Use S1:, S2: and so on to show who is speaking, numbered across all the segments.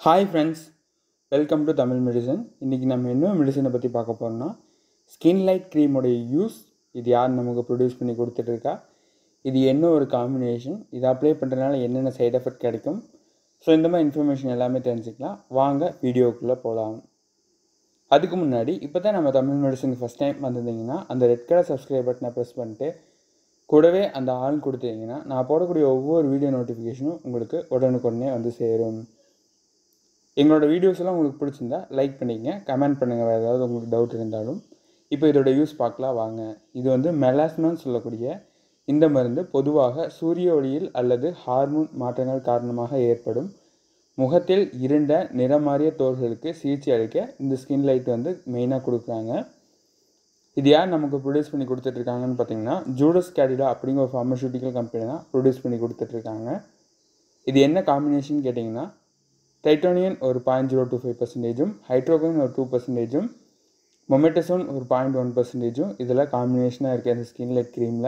S1: hi friends welcome to Tamil medicine இன்றைக்கி நம்ம என்ன மெடிசனை பற்றி பார்க்க போகிறோம்னா ஸ்கின் லைட் க்ரீமோடைய யூஸ் இது யார் நமக்கு ப்ரொடியூஸ் பண்ணி கொடுத்துட்ருக்கா இது என்ன ஒரு காம்பினேஷன் இதை அப்ளை பண்ணுறதுனால என்னென்ன சைடு எஃபெக்ட் கிடைக்கும் ஸோ இந்த மாதிரி இன்ஃபர்மேஷன் எல்லாமே தெரிஞ்சுக்கலாம் வாங்க வீடியோக்குள்ளே போகலாம் அதுக்கு முன்னாடி இப்போ தான் நம்ம தமிழ் மெடிசன் ஃபஸ்ட் டைம் வந்திருந்தீங்கன்னா அந்த ரெட் கலர் சப்ஸ்கிரைப் பட்டனை ப்ரெஸ் பண்ணிட்டு கூடவே அந்த ஆள் கொடுத்தீங்கன்னா நான் போடக்கூடிய ஒவ்வொரு வீடியோ நோட்டிஃபிகேஷனும் உங்களுக்கு உடனுக்குடனே வந்து சேரும் எங்களோட வீடியோஸ் எல்லாம் உங்களுக்கு பிடிச்சிருந்தா லைக் பண்ணிக்கங்க கமெண்ட் பண்ணுங்கள் வேறு ஏதாவது உங்களுக்கு டவுட் இருந்தாலும் இப்போ இதோட யூஸ் பார்க்கலாம் வாங்க இது வந்து மெலாஸ்மான்னு சொல்லக்கூடிய இந்த மருந்து பொதுவாக சூரிய ஒளியில் அல்லது ஹார்மோன் மாற்றங்கள் காரணமாக ஏற்படும் முகத்தில் இருண்ட நிறமாறிய தோள்களுக்கு சிகிச்சை அளிக்க இந்த ஸ்கின் லைட் வந்து மெயினாக கொடுக்குறாங்க இது யார் நமக்கு ப்ரொடியூஸ் பண்ணி கொடுத்துட்ருக்காங்கன்னு பார்த்தீங்கன்னா ஜூடஸ் கேடிடா அப்படிங்கிற ஒரு ஃபார்மசூட்டிக்கல் கம்பெனி தான் ப்ரொடியூஸ் பண்ணி கொடுத்துட்ருக்காங்க இது என்ன காம்பினேஷன் கேட்டிங்கன்னா டைட்டோனியன் ஒரு பாயிண்ட் ஜீரோ டூ ஃபைவ் பர்சன்டேஜும் ஹைட்ரோகன் ஒரு டூ பர்சன்டேஜும் மொமெட்டசோன் ஒரு பாயிண்ட் ஒன் பர்சன்டேஜும் இதெல்லாம் காம்பினேஷனாக இருக்குது அந்த ஸ்கின் லைட் க்ரீமில்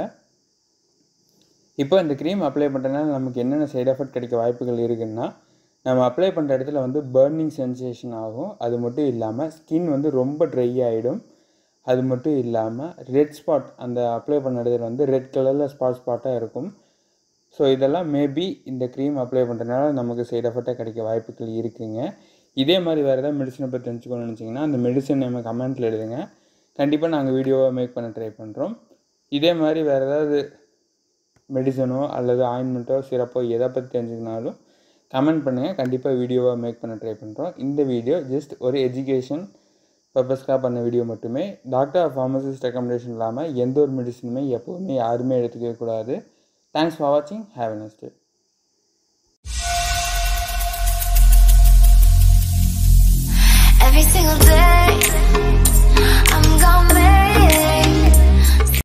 S1: இப்போ இந்த க்ரீம் அப்ளை பண்ணுறதுனால நமக்கு என்னென்ன சைடு எஃபெக்ட் கிடைக்க வாய்ப்புகள் இருக்குன்னா நம்ம அப்ளை பண்ணுற இடத்துல வந்து பர்னிங் சென்சேஷன் ஆகும் அது மட்டும் இல்லாமல் ஸ்கின் வந்து ரொம்ப ட்ரை ஆகிடும் அது மட்டும் இல்லாமல் ரெட் ஸ்பாட் அந்த அப்ளை பண்ண இடத்துல வந்து ரெட் கலரில் ஸ்பாட் ஸ்பாட்டாக இருக்கும் ஸோ இதெல்லாம் மேபி இந்த க்ரீம் அப்ளை பண்ணுறதுனால நமக்கு சைடு எஃபெக்டாக கிடைக்க வாய்ப்புகள் இருக்குங்க இதே மாதிரி வேறு ஏதாவது மெடிசனை பற்றி தெரிஞ்சுக்கணும்னு நினச்சிங்கன்னா அந்த மெடிசன் நம்ம கமெண்ட்டில் எழுதுங்க கண்டிப்பாக நாங்கள் வீடியோவை மேக் பண்ண ட்ரை பண்ணுறோம் இதே மாதிரி வேறு ஏதாவது மெடிசனோ அல்லது ஆயின்மெண்ட்டோ சிறப்போ எதை பற்றி தெரிஞ்சுக்கினாலும் கமெண்ட் பண்ணுங்கள் கண்டிப்பாக வீடியோவை மேக் பண்ண ட்ரை பண்ணுறோம் இந்த வீடியோ ஜஸ்ட் ஒரு எஜுகேஷன் பர்பஸ்க்காக பண்ண வீடியோ மட்டுமே டாக்டர் ஃபார்மசிஸ்ட் ரெக்கமெண்டேஷன் இல்லாமல் எந்த ஒரு மெடிசனுமே எப்போவுமே யாருமே எடுத்துக்கவே கூடாது தேங்க்ஸ் ஃபார் வாட்சிங் have a nice day
S2: Every single day